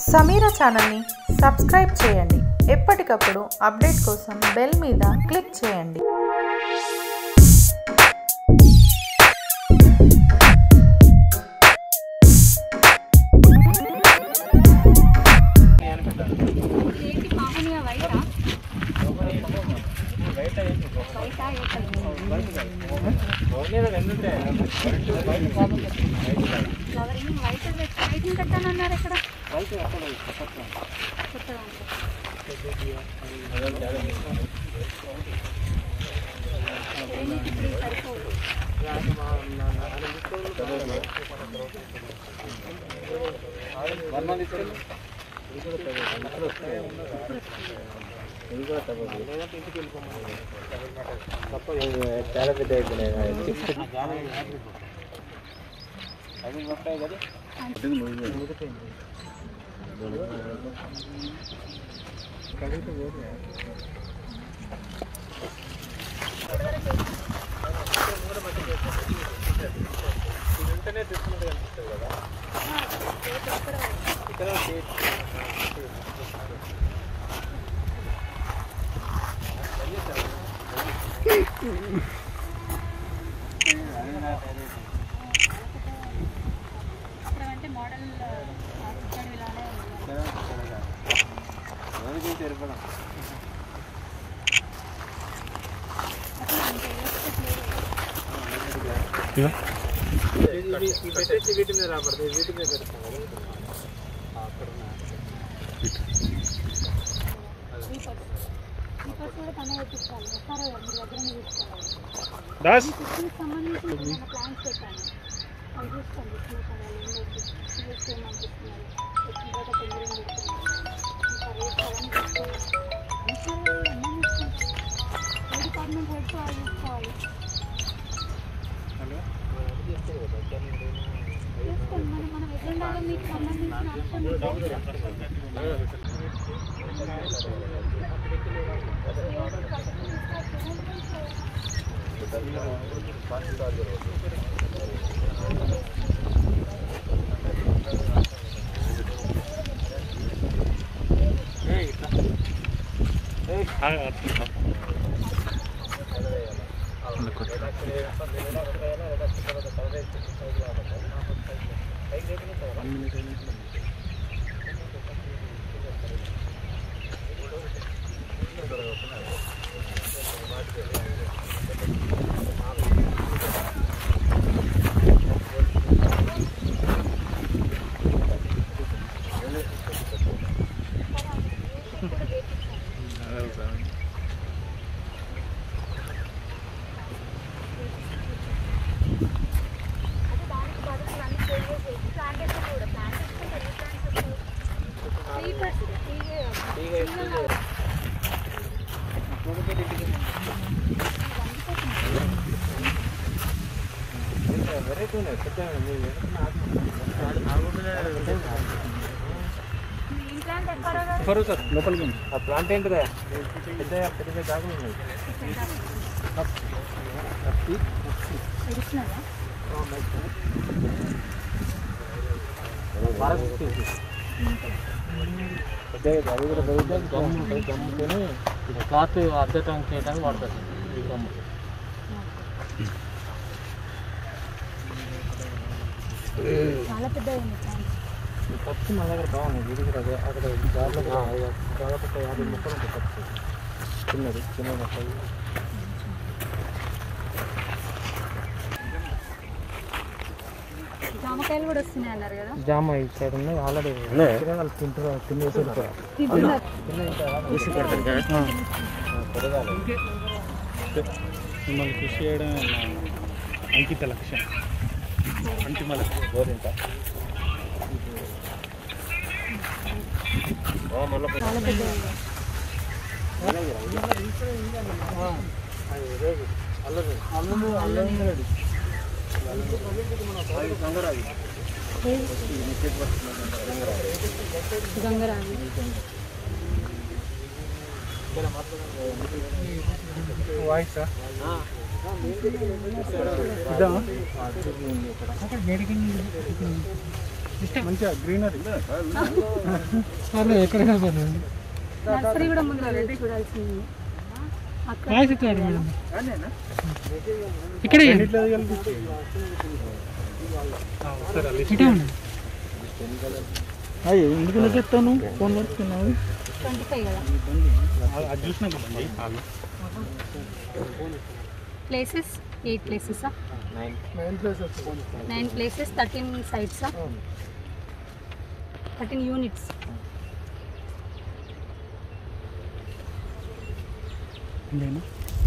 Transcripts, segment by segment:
సమీరా ఛానల్ని సబ్స్క్రైబ్ చేయండి ఎప్పటికప్పుడు అప్డేట్ కోసం బెల్ మీద క్లిక్ చేయండి ఏంటి మామూలుగా వైటా వైటా ఫ్లవరింగ్ వైట్ వైట్ కట్టానన్నారు ఇక్కడ కొత్తగా ఉంది. దేనికి ఇప్పుడు ఇవి సరిపోవు చాలా పెద్ద అయిపోయినాయి ఇక్కడ అంటే మోడల్ ఇక్కడ ఇలానే ఉంది అసలు అంత వేస్ట్ లేదు. వీటి మీద రాబడుతుంది వీటి మీద పెడతాం స్లీపర్స్ స్లీపర్స్ కూడా తనే తెప్పిస్తాను వస్తారో మీ దగ్గరనే తీసుకోవాలి దాస్ దీనికి సంబంధించి నేను ప్లాన్స్ పెట్టాను అవి చూసుకోండి చూసాను సిఎస్ ఏమనిపిస్తున్నారు వచ్చిన తర్వాత తొందరగా పెడుతున్నారు ఇంకా రేట్ అవన్నీ చూసుకోవాలి అన్నీ అన్నీ చూసుకుంటాం ఏ డిపార్ట్మెంట్ హెడ్స్ వాళ్ళు చూసుకోవాలి చేసుకోండి మనం మనం ఎజెండాలో మీకు సంబంధించిన అంశం వెరైటీ ఉన్నాయి పెద్ద ఫరు సార్ లోపలికి ఆ ప్లాంట్ ఏంటిదా పెద్ద పెద్ద పెద్ద ఆకులు ఉన్నాయి పెద్ద అది కూడా పెరుగుతుంది గమ్ము ఉంటుంది గమ్ముతోనే క్లాత్ అద్దటం చేయడానికి వాడతారు ఈ గమ్ము చాలా పెద్ద ఈ పచ్చి మన దగ్గర బాగుంది ఇది కూడా అదే అక్కడ దారిలో కూడా దాదాపు ఒక యాభై మొక్కలు ఉంటాయి పచ్చి చిన్నది చిన్న మొక్కలు జామకాయలు కూడా వస్తున్నాయి అన్నారు కదా జామ ఈ సైడ్ ఉన్నాయి ఆల్రెడీ వాళ్ళు తింటారు తినేసి వెళ్ళిపోయారు. మిమ్మల్ని కృషి చేయడం నా అంకిత లక్ష్యం అంతిమ లక్ష్యం గోరింట చాలా పెద్ద అల్లది అల్లు అల్లు గంగరాజు వాయిస్ ఇదా అక్కడ మంచిగా గ్రీనరీ ఎక్కడికైనా పర్లేదు నర్సరీ కూడా ముందు వెళ్ళి చూడాల్సింది అక్కడ కాయ చెప్తాడు మేడం ఇక్కడే ఇట్లా కలిపి సరే అది ఇటే ఉండు అయ్యి ఎందుకు చెప్తాను ఫోన్ పడుతున్నావు ట్వంటీ ఫైవ్ కదా అది చూసినాక బండి వాళ్ళు ప్లేసెస్ ఎయిట్ ప్లేసెసా nine places nine places thirteen సైట్సా థర్టీన్ యూనిట్స్ ఇంకేనా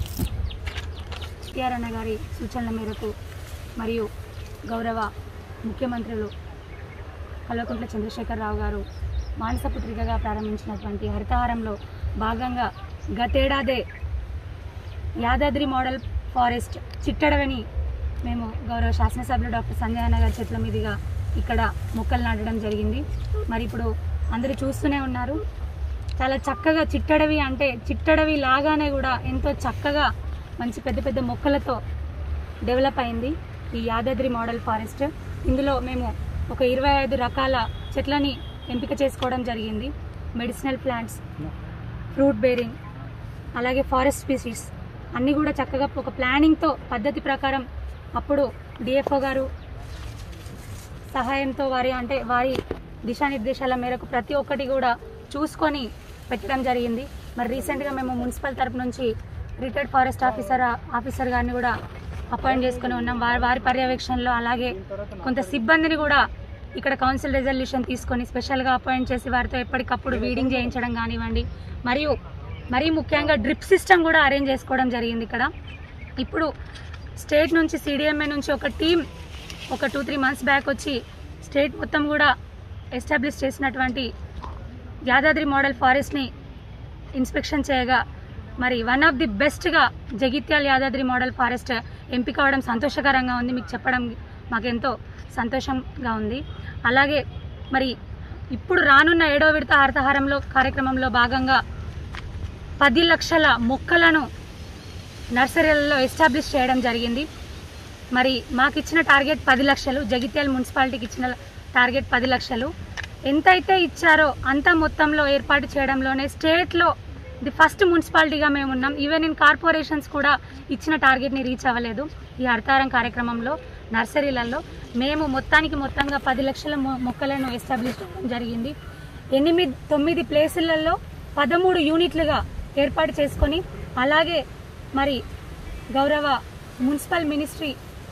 కేఆర్ అన్న గారి సూచనల మేరకు మరియు గౌరవ ముఖ్యమంత్రులు కల్వకుంట్ల చంద్రశేఖరరావు గారు మానసపుత్రికగా ప్రారంభించినటువంటి హరితహారంలో భాగంగా గతేడాదే యాదాద్రి మోడల్ ఫారెస్ట్ చిట్టడవని మేము గౌరవ శాసనసభ్యులు డాక్టర్ సంజయ్ అన్న గారి చేతుల మీదుగా ఇక్కడ మొక్కలు నాటడం జరిగింది మరి ఇప్పుడు అందరూ చూస్తూనే ఉన్నారు చాలా చక్కగా చిట్టడవి అంటే చిట్టడవి లాగానే కూడా ఎంతో చక్కగా మంచి పెద్ద పెద్ద మొక్కలతో డెవలప్ అయింది ఈ యాదాద్రి మోడల్ ఫారెస్ట్ ఇందులో మేము ఒక ఇరవై ఐదు రకాల చెట్లని ఎంపిక చేసుకోవడం జరిగింది మెడిసినల్ ప్లాంట్స్ ఫ్రూట్ బేరింగ్ అలాగే ఫారెస్ట్ స్పీసీస్ అన్నీ కూడా చక్కగా ఒక ప్లానింగ్తో పద్ధతి ప్రకారం అప్పుడు డిఎఫ్ఓ గారు సహాయంతో వారి అంటే వారి దిశానిర్దేశాల మేరకు ప్రతి ఒక్కటి కూడా చూసుకొని పెట్టడం జరిగింది మరి రీసెంట్గా మేము మున్సిపల్ తరపు నుంచి రిటైర్డ్ ఫారెస్ట్ ఆఫీసర్ ఆఫీసర్ గారిని కూడా అపాయింట్ చేసుకుని ఉన్నాం వారి వారి పర్యవేక్షణలో అలాగే కొంత సిబ్బందిని కూడా ఇక్కడ కౌన్సిల్ రెజల్యూషన్ తీసుకొని స్పెషల్గా అపాయింట్ చేసి వారితో ఎప్పటికప్పుడు వీడింగ్ చేయించడం కానివ్వండి మరియు మరీ ముఖ్యంగా డ్రిప్ సిస్టమ్ కూడా అరేంజ్ చేసుకోవడం జరిగింది ఇక్కడ ఇప్పుడు స్టేట్ నుంచి సిడిఎంఏ నుంచి ఒక టీం ఒక టూ త్రీ మంత్స్ బ్యాక్ వచ్చి స్టేట్ మొత్తం కూడా ఎస్టాబ్లిష్ చేసినటువంటి యాదాద్రి మోడల్ ఫారెస్ట్ని ఇన్స్పెక్షన్ చేయగా మరి వన్ ఆఫ్ ది బెస్ట్గా జగిత్యాల యాదాద్రి మోడల్ ఫారెస్ట్ ఎంపిక అవడం సంతోషకరంగా ఉంది మీకు చెప్పడం మాకెంతో సంతోషంగా ఉంది అలాగే మరి ఇప్పుడు రానున్న ఏడో విడత హరితహారంలో కార్యక్రమంలో భాగంగా పది లక్షల మొక్కలను నర్సరీలలో ఎస్టాబ్లిష్ చేయడం జరిగింది మరి మాకు ఇచ్చిన టార్గెట్ పది లక్షలు జగిత్యాల మున్సిపాలిటీకి ఇచ్చిన టార్గెట్ పది లక్షలు ఎంతైతే ఇచ్చారో అంత మొత్తంలో ఏర్పాటు చేయడంలోనే స్టేట్లో ది ఫస్ట్ మున్సిపాలిటీగా మేము ఉన్నాం ఈవెన్ ఇన్ కార్పొరేషన్స్ కూడా ఇచ్చిన టార్గెట్ని రీచ్ అవ్వలేదు ఈ హరితారం కార్యక్రమంలో నర్సరీలలో మేము మొత్తానికి మొత్తంగా పది లక్షల మొ- మొక్కలను ఎస్టాబ్లిష్ చేయడం జరిగింది ఎనిమిది తొమ్మిది ప్లేసులలో పదమూడు యూనిట్లుగా ఏర్పాటు చేసుకొని అలాగే మరి గౌరవ మున్సిపల్ మినిస్ట్రీ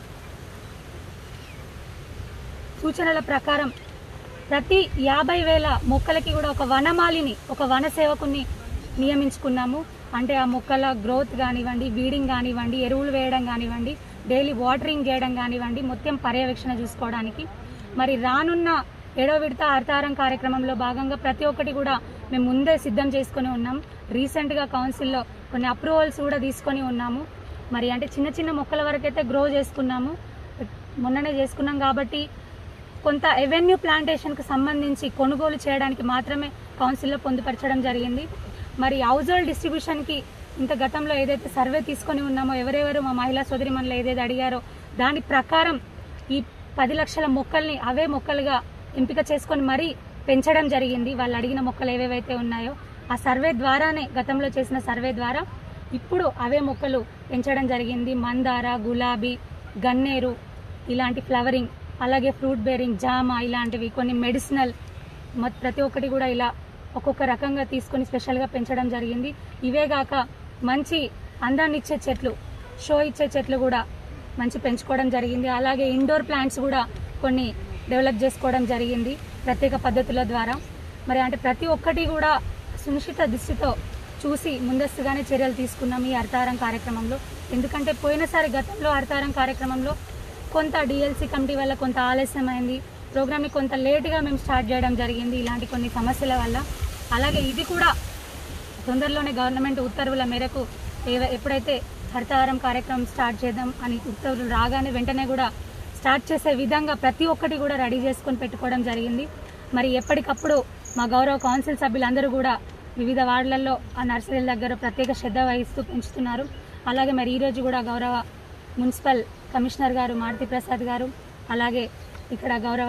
సూచనల ప్రకారం ప్రతి యాభై వేల మొక్కలకి కూడా ఒక వనమాలిని ఒక వన సేవకుని నియమించుకున్నాము అంటే ఆ మొక్కల గ్రోత్ కానివ్వండి వీడింగ్ కానివ్వండి ఎరువులు వేయడం కానివ్వండి డైలీ వాటరింగ్ చేయడం కానివ్వండి మొత్తం పర్యవేక్షణ చూసుకోవడానికి మరి రానున్న ఏడో విడత హరితారం కార్యక్రమంలో భాగంగా ప్రతి ఒక్కటి కూడా మేము ముందే సిద్ధం చేసుకొని ఉన్నాం రీసెంట్గా కౌన్సిల్లో కొన్ని అప్రూవల్స్ కూడా తీసుకొని ఉన్నాము మరి అంటే చిన్న చిన్న మొక్కల వరకు అయితే గ్రో చేసుకున్నాము మొన్ననే చేసుకున్నాం కాబట్టి కొంత ఎవెన్యూ ప్లాంటేషన్కి సంబంధించి కొనుగోలు చేయడానికి మాత్రమే కౌన్సిల్లో పొందుపరచడం జరిగింది మరి హౌస్ హోల్డ్ డిస్ట్రిబ్యూషన్కి ఇంత గతంలో ఏదైతే సర్వే తీసుకొని ఉన్నామో ఎవరెవరు మా మహిళా సోదరిమణులు ఏదైతే అడిగారో దాని ప్రకారం ఈ పది లక్షల మొక్కల్ని అవే మొక్కలుగా ఎంపిక చేసుకొని మరీ పెంచడం జరిగింది వాళ్ళు అడిగిన మొక్కలు ఏవేవైతే ఉన్నాయో ఆ సర్వే ద్వారానే గతంలో చేసిన సర్వే ద్వారా ఇప్పుడు అవే మొక్కలు పెంచడం జరిగింది మందార గులాబీ గన్నేరు ఇలాంటి ఫ్లవరింగ్ అలాగే ఫ్రూట్ బేరింగ్ జామ ఇలాంటివి కొన్ని మెడిసినల్ మొత్తం ప్రతి ఒక్కటి కూడా ఇలా ఒక్కొక్క రకంగా తీసుకొని స్పెషల్గా పెంచడం జరిగింది ఇవే గాక మంచి అందాన్ని ఇచ్చే చెట్లు షో ఇచ్చే చెట్లు కూడా మంచి పెంచుకోవడం జరిగింది అలాగే ఇండోర్ ప్లాంట్స్ కూడా కొన్ని డెవలప్ చేసుకోవడం జరిగింది ప్రత్యేక పద్ధతుల ద్వారా మరి అంటే ప్రతి ఒక్కటి కూడా సునిశ్చిత దృష్టితో చూసి ముందస్తుగానే చర్యలు తీసుకున్నాం ఈ హరితారం కార్యక్రమంలో ఎందుకంటే పోయినసారి గతంలో హరితారం కార్యక్రమంలో కొంత డిఎల్సీ కమిటీ వల్ల కొంత ఆలస్యమైంది ప్రోగ్రామ్ని కొంత లేట్గా మేము స్టార్ట్ చేయడం జరిగింది ఇలాంటి కొన్ని సమస్యల వల్ల అలాగే ఇది కూడా తొందరలోనే గవర్నమెంట్ ఉత్తర్వుల మేరకు ఏవ- ఎప్పుడైతే హరితహారం కార్యక్రమం స్టార్ట్ చేద్దాం అని ఉత్తర్వులు రాగానే వెంటనే కూడా స్టార్ట్ చేసే విధంగా ప్రతి ఒక్కటి కూడా రెడీ చేసుకొని పెట్టుకోవడం జరిగింది మరి ఎప్పటికప్పుడు మా గౌరవ కౌన్సిల్ సభ్యులందరూ కూడా వివిధ వార్డులలో ఆ నర్సరీల దగ్గర ప్రత్యేక శ్రద్ధ వహిస్తూ పెంచుతున్నారు అలాగే మరి ఈరోజు కూడా గౌరవ మున్సిపల్ కమిషనర్ గారు మారుతి ప్రసాద్ గారు అలాగే ఇక్కడ గౌరవ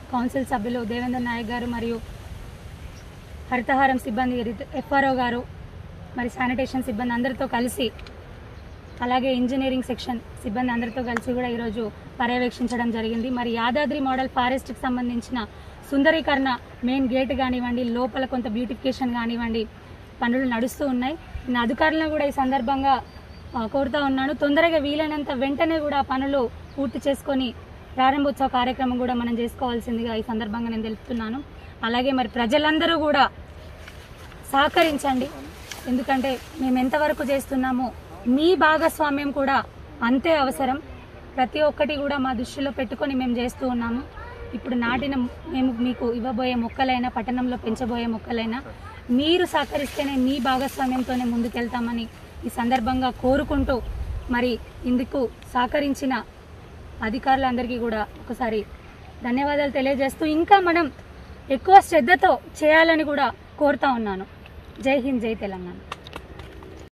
కౌన్సిల్ సభ్యులు దేవేందర్ నాయక్ గారు మరియు హరితహారం సిబ్బంది ఎఫ్ఆర్ఓ గారు మరి శానిటేషన్ సిబ్బంది అందరితో కలిసి అలాగే ఇంజనీరింగ్ సెక్షన్ సిబ్బంది అందరితో కలిసి కూడా ఈరోజు పర్యవేక్షించడం జరిగింది మరి యాదాద్రి మోడల్ ఫారెస్ట్కి సంబంధించిన సుందరీకరణ మెయిన్ గేట్ కానివ్వండి లోపల కొంత బ్యూటిఫికేషన్ కానివ్వండి పనులు నడుస్తూ ఉన్నాయి నేను అధికారులను కూడా ఈ సందర్భంగా ఆ, కోరుతా ఉన్నాను తొందరగా వీలైనంత వెంటనే కూడా ఆ పనులు పూర్తి చేసుకొని ప్రారంభోత్సవ కార్యక్రమం కూడా మనం చేసుకోవాల్సిందిగా ఈ సందర్భంగా నేను తెలుపుతున్నాను అలాగే మరి ప్రజలందరూ కూడా సహకరించండి ఎందుకంటే మేము ఎంతవరకు చేస్తున్నామో మీ భాగస్వామ్యం కూడా అంతే అవసరం ప్రతి ఒక్కటి కూడా మా దృష్టిలో పెట్టుకొని మేము చేస్తూ ఉన్నాము ఇప్పుడు నాటిన మేము మీకు ఇవ్వబోయే మొక్కలైనా పట్టణంలో పెంచబోయే మొక్కలైనా మీరు సహకరిస్తేనే మీ భాగస్వామ్యంతోనే ముందుకెళ్తామని ఈ సందర్భంగా కోరుకుంటూ మరి ఇందుకు సహకరించిన అధికారులందరికీ కూడా ఒకసారి ధన్యవాదాలు తెలియజేస్తూ ఇంకా మనం ఎక్కువ శ్రద్ధతో చేయాలని కూడా కోరుతా ఉన్నాను జై హింద్ జై తెలంగాణ